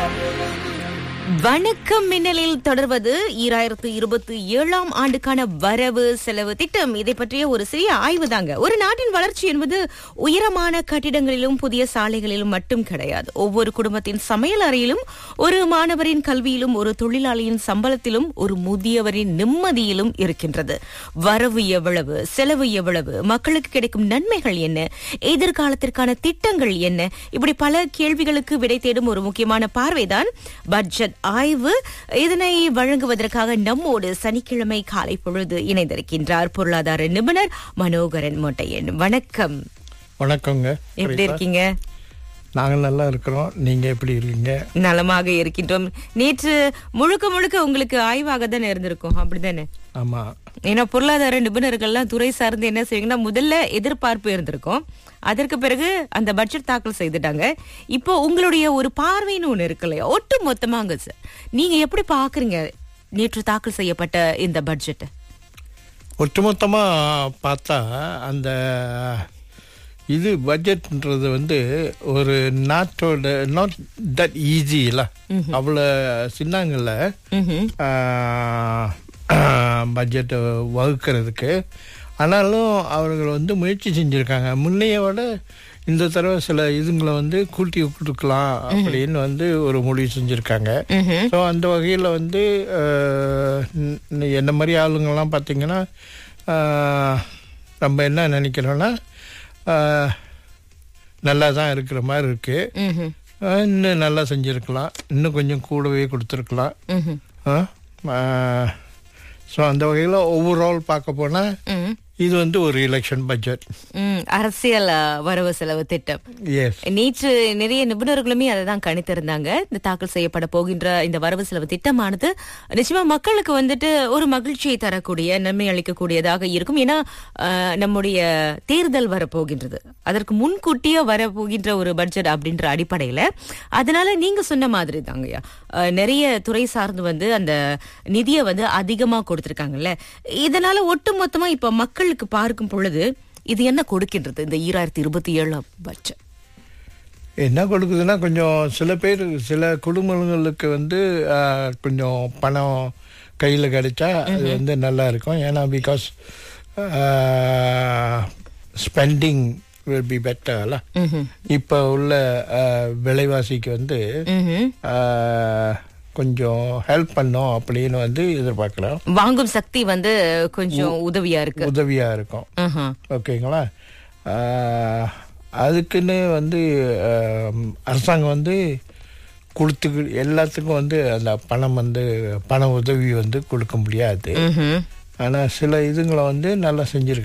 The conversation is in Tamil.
வணக்கம் மின்னலில் தொடர்வது ஈராயிரத்து இருபத்தி ஏழாம் ஆண்டுக்கான வரவு செலவு திட்டம் இதை பற்றிய ஒரு சிறிய ஆய்வு தாங்க ஒரு நாட்டின் வளர்ச்சி என்பது உயரமான கட்டிடங்களிலும் புதிய சாலைகளிலும் மட்டும் கிடையாது ஒவ்வொரு குடும்பத்தின் சமையல் அறையிலும் ஒரு மாணவரின் கல்வியிலும் ஒரு தொழிலாளியின் சம்பளத்திலும் ஒரு முதியவரின் நிம்மதியிலும் இருக்கின்றது வரவு எவ்வளவு செலவு எவ்வளவு மக்களுக்கு கிடைக்கும் நன்மைகள் என்ன எதிர்காலத்திற்கான திட்டங்கள் என்ன இப்படி பல கேள்விகளுக்கு விடை தேடும் ஒரு முக்கியமான பார்வைதான் பட்ஜெட் ஆய்வு இதனை வழங்குவதற்காக நம்மோடு சனிக்கிழமை காலை பொழுது இணைந்திருக்கின்றார் பொருளாதார நிபுணர் மனோகரன் மொட்டையன் வணக்கம் வணக்கங்க எப்படி இருக்கீங்க நாங்கள் நல்லா இருக்கிறோம் நீங்க எப்படி இருக்கீங்க நலமாக இருக்கின்றோம் நேற்று முழுக்க முழுக்க உங்களுக்கு ஆய்வாக தானே இருந்திருக்கும் அப்படிதானே ஆமா ஏன்னா பொருளாதார நிபுணர்கள்லாம் துறை சார்ந்து என்ன செய்வீங்கன்னா முதல்ல எதிர்பார்ப்பு இருந்திருக்கும் அதற்கு பிறகு அந்த பட்ஜெட் தாக்கல் செய்துட்டாங்க இப்போ உங்களுடைய ஒரு பார்வைன்னு ஒண்ணு இருக்கு இல்லையா ஒட்டு மொத்தமாங்க சார் நீங்க எப்படி பாக்குறீங்க நேற்று தாக்கல் செய்யப்பட்ட இந்த பட்ஜெட் ஒட்டுமொத்தமா பார்த்தா அந்த இது பட்ஜெட்ன்றது வந்து ஒரு நாட்டோட நாட் தட் ஈஸி இல்ல அவ்வளோ சின்னங்கள்ல பட்ஜெட்டை வகுக்கிறதுக்கு ஆனாலும் அவர்கள் வந்து முயற்சி செஞ்சுருக்காங்க முன்னைய விட இந்த தடவை சில இதுங்களை வந்து கூட்டி கொடுக்கலாம் அப்படின்னு வந்து ஒரு முடிவு செஞ்சுருக்காங்க ஸோ அந்த வகையில் வந்து அஹ், ந- என்ன மாதிரி ஆளுங்கள்லாம் பார்த்தீங்கன்னா அஹ், நம்ம என்ன நினைக்கிறோன்னா அஹ், நல்லா தான் இருக்கிற மாதிரி இருக்கு அஹ், இன்னும் நல்லா செஞ்சுருக்கலாம் இன்னும் கொஞ்சம் கூடவே கொடுத்துருக்கலாம் ஸோ அந்த வகையில் ஓவரால் பார்க்க போனால் இது வந்து ஒரு எலெக்ஷன் பட்ஜெட் அரசியல் அஹ், வரவு செலவு திட்டம் எஸ் நேற்று நிறைய நிபுணர்களுமே அதை தான் கணித்திருந்தாங்க இந்த தாக்கல் செய்யப்பட போகின்ற இந்த வரவு செலவு திட்டமானது நிச்சயமா மக்களுக்கு வந்துட்டு ஒரு மகிழ்ச்சியை தரக்கூடிய நன்மை அளிக்கக்கூடியதாக இருக்கும் ஏன்னா அஹ், நம்முடைய தேர்தல் வரப்போகின்றது அதற்கு முன்கூட்டியே வரப்போகின்ற ஒரு பட்ஜெட் அப்படின்ற அடிப்படையில அதனால நீங்க சொன்ன மாதிரி தாங்கய்யா அஹ், நிறைய துறை சார்ந்து வந்து அந்த நிதியை வந்து அதிகமா கொடுத்திருக்காங்கல்ல இதனால ஒட்டுமொத்தமா இப்ப மக்களுக்கு பார்க்கும் பொழுது இது என்ன கொடுக்கின்றது இந்த ஈராயிரத்தி இருபத்தி ஏழாம் பட்ஜெட் என்ன கொடுக்குதுன்னா கொஞ்சம் சில பேர் சில குடும்பங்களுக்கு வந்து ஆஹ், கொஞ்சம் பணம் கையில் கிடைச்சா அது வந்து நல்லா இருக்கும் ஏன்னா பிகாஸ் ஸ்பெண்டிங் வில் பி பெட்டர்ல இப்போ உள்ள ஆஹ், விலைவாசிக்கு வந்து ம்ஹும். ஆஹ், கொஞ்சம் ஹெல்ப் பண்ணோம் அப்படின்னு வந்து எதிர்பார்க்குறோம் வாங்கும் சக்தி வந்து கொஞ்சம் உதவியா இருக்கு உதவியாக இருக்கும் ஆஹா. ஓகேங்களா ஆஹ், அதுக்குன்னு வந்து ஆஹ், அரசாங்கம் வந்து கொடுத்து எல்லாத்துக்கும் வந்து அந்த பணம் வந்து பண உதவி வந்து கொடுக்க முடியாது ம்ஹும். ஆனால் சில இதுங்களை வந்து நல்லா செஞ்சுருக்காங்க